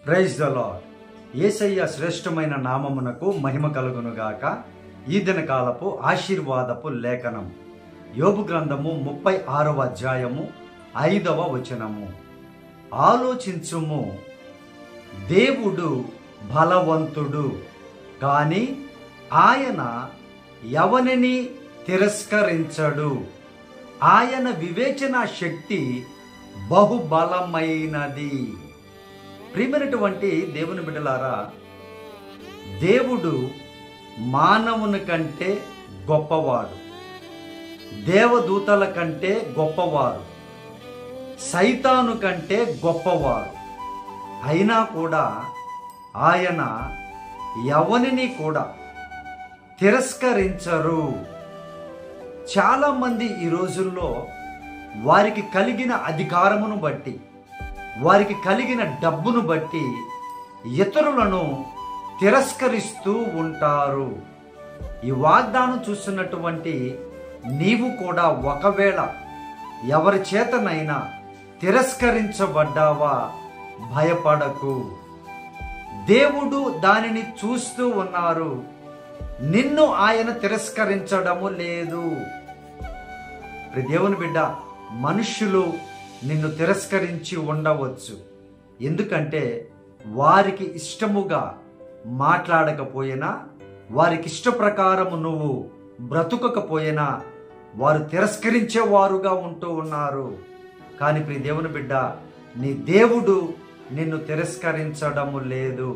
praise the lord ఏసయ్య శ్రేష్టమైన నామమునకు మహిమ కలుగునుగాక ఈ దినకాలపు ఆశీర్వాదపు లేఖనం యోబు గ్రంథము ముప్పై ఆరవ అధ్యాయము ఐదవ వచనము ఆలోచించుము దేవుడు బలవంతుడు కానీ ఆయన ఎవనిని తిరస్కరించడు ఆయన వివేచన శక్తి బహుబలమైనది ప్రియమైనటువంటి దేవుని బిడ్డలారా దేవుడు మానవుని కంటే గొప్పవాడు దేవదూతల కంటే గొప్పవారు సైతాను కంటే గొప్పవారు అయినా కూడా ఆయన ఎవరిని కూడా తిరస్కరించరు చాలామంది ఈ రోజుల్లో వారికి కలిగిన అధికారమును బట్టి వారికి కలిగిన డబ్బును బట్టి ఇతరులను తిరస్కరిస్తూ ఉంటారు ఈ వాగ్దానం చూస్తున్నటువంటి నీవు కూడా ఒకవేళ ఎవరి చేతనైనా తిరస్కరించబడ్డావా భయపడకు దేవుడు దానిని చూస్తూ ఉన్నారు నిన్ను ఆయన తిరస్కరించడము లేదు ప్రియ దేవుని బిడ్డ మనుష్యులు నిన్ను తిరస్కరించి ఉండవచ్చు ఎందుకంటే వారికి ఇష్టముగా మాట్లాడకపోయినా వారికి ఇష్ట ప్రకారము నువ్వు బ్రతుకకపోయినా వారు తిరస్కరించేవారుగా ఉంటూ ఉన్నారు కానీ ప్రియ దేవుని బిడ్డ నీ దేవుడు నిన్ను తిరస్కరించడము లేదు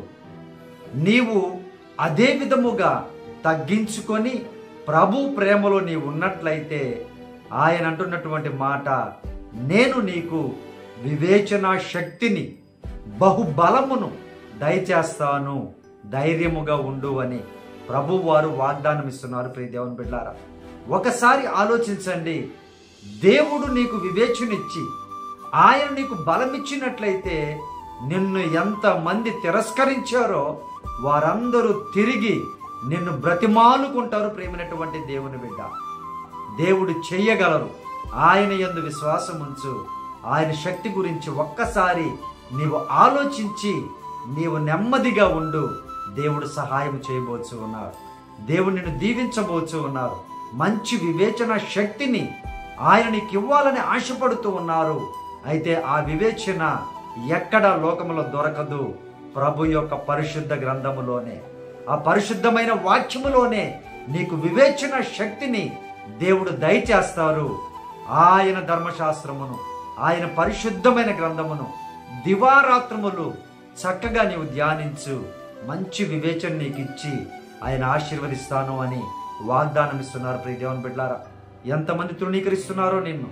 నీవు అదే విధముగా తగ్గించుకొని ప్రభు ప్రేమలో నీవు ఉన్నట్లయితే ఆయన అంటున్నటువంటి మాట నేను నీకు వివేచన శక్తిని బహుబలమును దయచేస్తాను ధైర్యముగా ఉండు అని ప్రభు వారు వాగ్దానం ఇస్తున్నారు ప్రియ దేవుని బిడ్డారా ఒకసారి ఆలోచించండి దేవుడు నీకు వివేచనిచ్చి ఆయన నీకు బలమిచ్చినట్లయితే నిన్ను ఎంతమంది తిరస్కరించారో వారందరూ తిరిగి నిన్ను బ్రతిమాలుకుంటారు ప్రేమైనటువంటి దేవుని బిడ్డ దేవుడు చెయ్యగలరు ఆయన యందు విశ్వాసం ఉంచు ఆయన శక్తి గురించి ఒక్కసారి నీవు ఆలోచించి నీవు నెమ్మదిగా ఉండు దేవుడు సహాయం చేయబోచు ఉన్నారు దేవుడు నిన్ను దీవించబోచు ఉన్నారు మంచి వివేచన శక్తిని ఆయన నీకు ఇవ్వాలని ఆశపడుతూ ఉన్నారు అయితే ఆ వివేచన ఎక్కడ లోకములో దొరకదు ప్రభు యొక్క పరిశుద్ధ గ్రంథములోనే ఆ పరిశుద్ధమైన వాక్యములోనే నీకు వివేచన శక్తిని దేవుడు దయచేస్తారు ఆయన ధర్మశాస్త్రమును ఆయన పరిశుద్ధమైన గ్రంథమును దివారాత్రములు చక్కగా నీవు ధ్యానించు మంచి వివేచన నీకు ఇచ్చి ఆయన ఆశీర్వదిస్తాను అని వాగ్దానం ఇస్తున్నారు ప్రియ దేవుని బిడ్డారా ఎంతమంది తృణీకరిస్తున్నారో నిన్ను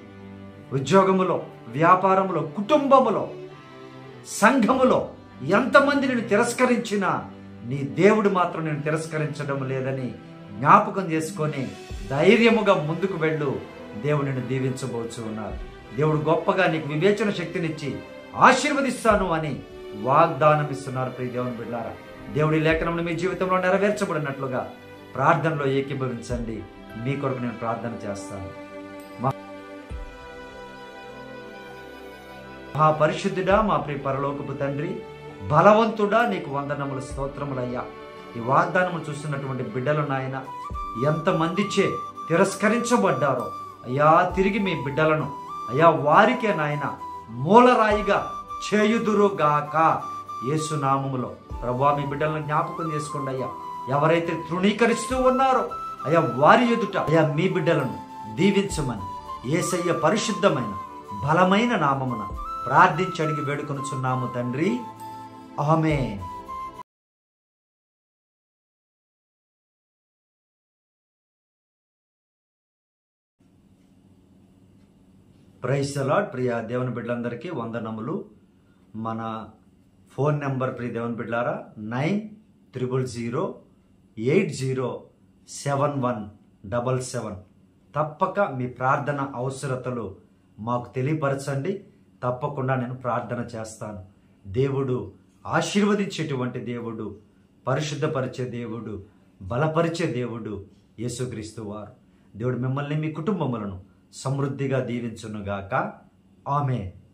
ఉద్యోగములో వ్యాపారములో కుటుంబములో సంఘములో ఎంతమంది నేను తిరస్కరించినా నీ దేవుడు మాత్రం నేను తిరస్కరించడం లేదని జ్ఞాపకం చేసుకొని ధైర్యముగా ముందుకు వెళ్ళు దేవుడు నిన్ను దీవించబోచు ఉన్నారు దేవుడు గొప్పగా నీకు వివేచన శక్తినిచ్చి ఆశీర్వదిస్తాను అని వాగ్దానం ఇస్తున్నారు ప్రియ దేవుని బిడ్డారా దేవుడి లేఖనం మీ జీవితంలో నెరవేర్చబడినట్లుగా ప్రార్థనలో ఏకీభవించండి మీ కొరకు నేను ప్రార్థన చేస్తాను మా పరిశుద్ధుడా మా ప్రియ పరలోకపు తండ్రి బలవంతుడా నీకు వందనములు స్తోత్రములయ్యా ఈ వాగ్దానము చూస్తున్నటువంటి బిడ్డలు నాయన ఎంతమందిచే తిరస్కరించబడ్డారో అయ్యా తిరిగి మీ బిడ్డలను అయ్యా వారికే నాయన మూలరాయిగా చేయుదురుగాక యేసునామములో ప్రభా మీ బిడ్డలను జ్ఞాపకం చేసుకోండి అయ్యా ఎవరైతే తృణీకరిస్తూ ఉన్నారో అయ్యా వారి ఎదుట అయ్యా మీ బిడ్డలను దీవించమని ఏసయ్య పరిశుద్ధమైన బలమైన నామమున ప్రార్థించి అడిగి వేడుకొనుచున్నాము తండ్రి ఆమె ప్రైస్ అలాడ్ ప్రియ దేవుని బిడ్డలందరికీ వందనములు మన ఫోన్ నెంబర్ ప్రియ దేవుని బిడ్డారా nine triple zero eight zero seven one double seven తప్పక మీ ప్రార్థన అవసరతలు మాకు తెలియపరచండి తప్పకుండా నేను ప్రార్థన చేస్తాను దేవుడు ఆశీర్వదించేటువంటి దేవుడు పరిశుద్ధపరిచే దేవుడు బలపరిచే దేవుడు యేసుక్రీస్తు వారు దేవుడు మిమ్మల్ని మీ కుటుంబములను సమృద్ధిగా దీవించునుగాక ఆమె